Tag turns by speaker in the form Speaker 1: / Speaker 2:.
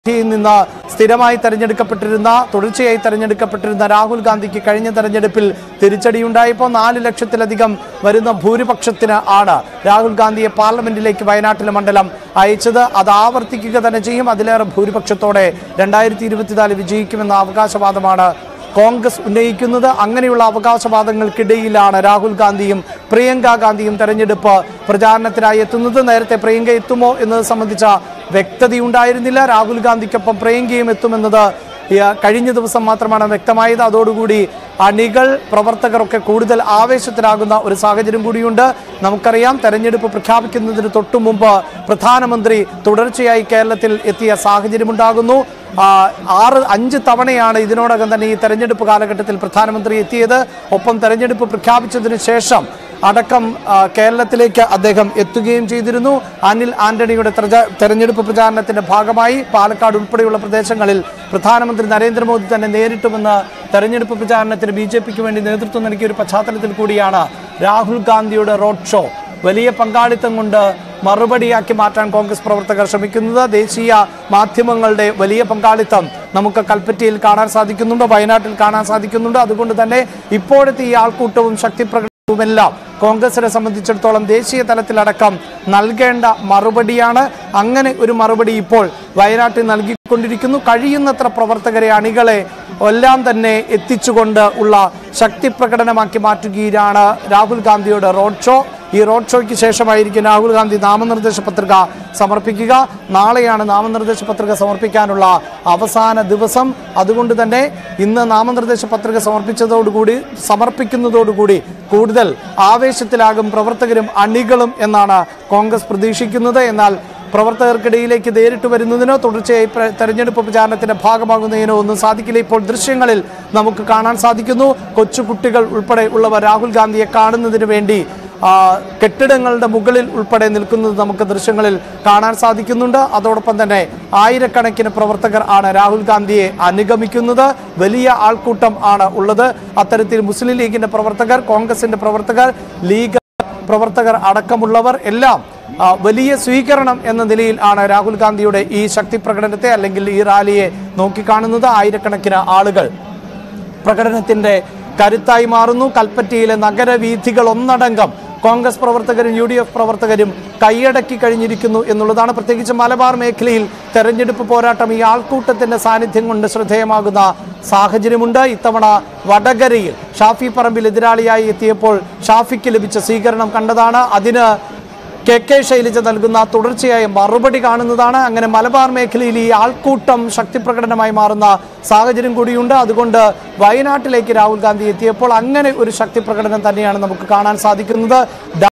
Speaker 1: യിൽ നിന്ന് സ്ഥിരമായി തെരഞ്ഞെടുക്കപ്പെട്ടിരുന്ന തുടർച്ചയായി തെരഞ്ഞെടുക്കപ്പെട്ടിരുന്ന രാഹുൽ ഗാന്ധിക്ക് കഴിഞ്ഞ തെരഞ്ഞെടുപ്പിൽ തിരിച്ചടിയുണ്ടായപ്പോൾ നാല് ലക്ഷത്തിലധികം വരുന്ന ഭൂരിപക്ഷത്തിന് ആണ് രാഹുൽ ഗാന്ധിയെ പാർലമെന്റിലേക്ക് വയനാട്ടിലെ മണ്ഡലം അയച്ചത് അത് ആവർത്തിക്കുക തന്നെ ചെയ്യും അതിലേറെ ഭൂരിപക്ഷത്തോടെ രണ്ടായിരത്തി ഇരുപത്തിനാല് വിജയിക്കുമെന്ന അവകാശവാദമാണ് കോൺഗ്രസ് ഉന്നയിക്കുന്നത് അങ്ങനെയുള്ള അവകാശവാദങ്ങൾക്കിടയിലാണ് രാഹുൽ ഗാന്ധിയും പ്രിയങ്ക ഗാന്ധിയും തെരഞ്ഞെടുപ്പ് പ്രചാരണത്തിനായി എത്തുന്നത് നേരത്തെ പ്രിയങ്ക എത്തുമോ എന്നത് സംബന്ധിച്ച വ്യക്തതയുണ്ടായിരുന്നില്ല രാഹുൽ ഗാന്ധിക്കൊപ്പം പ്രിയങ്കയും എത്തുമെന്നത് ഈ, കഴിഞ്ഞ ദിവസം മാത്രമാണ് വ്യക്തമായത് അതോടുകൂടി അണികൾ പ്രവർത്തകരൊക്കെ കൂടുതൽ ആവേശത്തിലാകുന്ന ഒരു സാഹചര്യം കൂടിയുണ്ട് നമുക്കറിയാം തെരഞ്ഞെടുപ്പ് പ്രഖ്യാപിക്കുന്നതിന് തൊട്ടു മുമ്പ് പ്രധാനമന്ത്രി തുടർച്ചയായി കേരളത്തിൽ എത്തിയ സാഹചര്യമുണ്ടാകുന്നു ആ, ആറ് അഞ്ച് തവണയാണ് ഇതിനോടകം തന്നെ ഈ തെരഞ്ഞെടുപ്പ് കാലഘട്ടത്തിൽ പ്രധാനമന്ത്രി എത്തിയത് ഒപ്പം തെരഞ്ഞെടുപ്പ് പ്രഖ്യാപിച്ചതിന് ശേഷം അടക്കം ആ, കേരളത്തിലേക്ക് അദ്ദേഹം എത്തുകയും ചെയ്തിരുന്നു അനിൽ ആന്റണിയുടെ തെരഞ്ഞ- തെരഞ്ഞെടുപ്പ് പ്രചാരണത്തിന്റെ ഭാഗമായി പാലക്കാട് ഉൾപ്പെടെയുള്ള പ്രദേശങ്ങളിൽ പ്രധാനമന്ത്രി നരേന്ദ്രമോദി തന്നെ നേരിട്ടുമെന്ന് തെരഞ്ഞെടുപ്പ് പ്രചാരണത്തിന് ബി ജെ പിക്ക് വേണ്ടി നേതൃത്വം നൽകിയ ഒരു പശ്ചാത്തലത്തിൽ കൂടിയാണ് രാഹുൽ ഗാന്ധിയുടെ റോഡ് ഷോ വലിയ പങ്കാളിത്തം കൊണ്ട് മറുപടിയാക്കി മാറ്റാൻ കോൺഗ്രസ് പ്രവർത്തകർ ശ്രമിക്കുന്നത് ദേശീയ മാധ്യമങ്ങളുടെ വലിയ പങ്കാളിത്തം നമുക്ക് കൽപ്പറ്റയിൽ കാണാൻ സാധിക്കുന്നുണ്ട് വയനാട്ടിൽ കാണാൻ സാധിക്കുന്നുണ്ട് അതുകൊണ്ട് തന്നെ ഇപ്പോഴത്തെ ഈ ആൾക്കൂട്ടവും ശക്തി പ്രകടനവുമെല്ലാം കോൺഗ്രസിനെ സംബന്ധിച്ചിടത്തോളം ദേശീയ തലത്തിലടക്കം നൽകേണ്ട മറുപടിയാണ് അങ്ങനെ ഒരു മറുപടി ഇപ്പോൾ വയനാട്ടിൽ നൽകിക്കൊണ്ടിരിക്കുന്നു കഴിയുന്നത്ര പ്രവർത്തകരെ അണികളെ എല്ലാം തന്നെ എത്തിച്ചുകൊണ്ട് ഉള്ള ശക്തി പ്രകടനമാക്കി മാറ്റുകയാണ് രാഹുൽ ഗാന്ധിയുടെ റോഡ് ഷോ ഈ റോഡ് ഷോയ്ക്ക് ശേഷമായിരിക്കും രാഹുൽ ഗാന്ധി നാമനിർദ്ദേശ പത്രിക സമർപ്പിക്കുക നാളെയാണ് നാമനിർദ്ദേശ പത്രിക സമർപ്പിക്കാനുള്ള അവസാന ദിവസം അതുകൊണ്ട് തന്നെ ഇന്ന് നാമനിർദ്ദേശ പത്രിക സമർപ്പിച്ചതോടുകൂടി സമർപ്പിക്കുന്നതോടുകൂടി കൂടുതൽ ആവേശത്തിലാകും പ്രവർത്തകരും അണികളും എന്നാണ് കോൺഗ്രസ് പ്രതീക്ഷിക്കുന്നത് എന്നാൽ പ്രവർത്തകർക്കിടയിലേക്ക് നേരിട്ട് വരുന്നതിനോ തുടർച്ചയായി പ്ര- തെരഞ്ഞെടുപ്പ് പ്രചാരണത്തിന്റെ ഭാഗമാകുന്നതിനോ ഒന്നും സാധിക്കില്ല ഇപ്പോൾ ദൃശ്യങ്ങളിൽ നമുക്ക് കാണാൻ സാധിക്കുന്നു കൊച്ചുകുട്ടികൾ ഉൾപ്പെടെ ഉള്ളവർ രാഹുൽ ഗാന്ധിയെ കാണുന്നതിന് വേണ്ടി ആ, കെട്ടിടങ്ങളുടെ മുകളിൽ ഉൾപ്പെടെ നിൽക്കുന്നത് നമുക്ക് ദൃശ്യങ്ങളിൽ കാണാൻ സാധിക്കുന്നുണ്ട് അതോടൊപ്പം തന്നെ ആയിരക്കണക്കിന് പ്രവർത്തകർ ആണ് രാഹുൽ ഗാന്ധിയെ അനുഗമിക്കുന്നത് വലിയ ആൾക്കൂട്ടം ആണ് ഉള്ളത് അത്തരത്തിൽ മുസ്ലിം ലീഗിന്റെ പ്രവർത്തകർ കോൺഗ്രസിന്റെ പ്രവർത്തകർ ലീഗ് പ്രവർത്തകർ അടക്കമുള്ളവർ എല്ലാം ആ, വലിയ സ്വീകരണം എന്ന നിലയിൽ ആണ് രാഹുൽ ഗാന്ധിയുടെ ഈ ശക്തി പ്രകടനത്തെ അല്ലെങ്കിൽ ഈ റാലിയെ നോക്കിക്കാണുന്നത് ആയിരക്കണക്കിന് ആളുകൾ പ്രകടനത്തിന്റെ കരുത്തായി മാറുന്നു കൽപ്പറ്റയിലെ നഗരവീഥികൾ ഒന്നടങ്കം കോൺഗ്രസ് പ്രവർത്തകരും യു ഡി എഫ് പ്രവർത്തകരും കൈയടക്കി കഴിഞ്ഞിരിക്കുന്നു എന്നുള്ളതാണ് പ്രത്യേകിച്ച് മലബാർ മേഖലയിൽ തെരഞ്ഞെടുപ്പ് പോരാട്ടം ഈ ആൾക്കൂട്ടത്തിന്റെ സാന്നിധ്യം കൊണ്ട് ശ്രദ്ധേയമാകുന്ന സാഹചര്യമുണ്ട് ഇത്തവണ വടകരയിൽ ഷാഫി പറമ്പിൽ എതിരാളിയായി എത്തിയപ്പോൾ ഷാഫിക്ക് ലഭിച്ച സ്വീകരണം കണ്ടതാണ് അതിന് കെ കെ ശൈലജ നൽകുന്ന തുടർച്ചയായ മറുപടി കാണുന്നതാണ് അങ്ങനെ മലബാർ മേഖലയിൽ ഈ ആൾക്കൂട്ടം ശക്തിപ്രകടനമായി മാറുന്ന സാഹചര്യം കൂടിയുണ്ട് അതുകൊണ്ട് വയനാട്ടിലേക്ക് രാഹുൽ ഗാന്ധി എത്തിയപ്പോൾ അങ്ങനെ ഒരു ശക്തി പ്രകടനം തന്നെയാണ് നമുക്ക് കാണാൻ സാധിക്കുന്നത്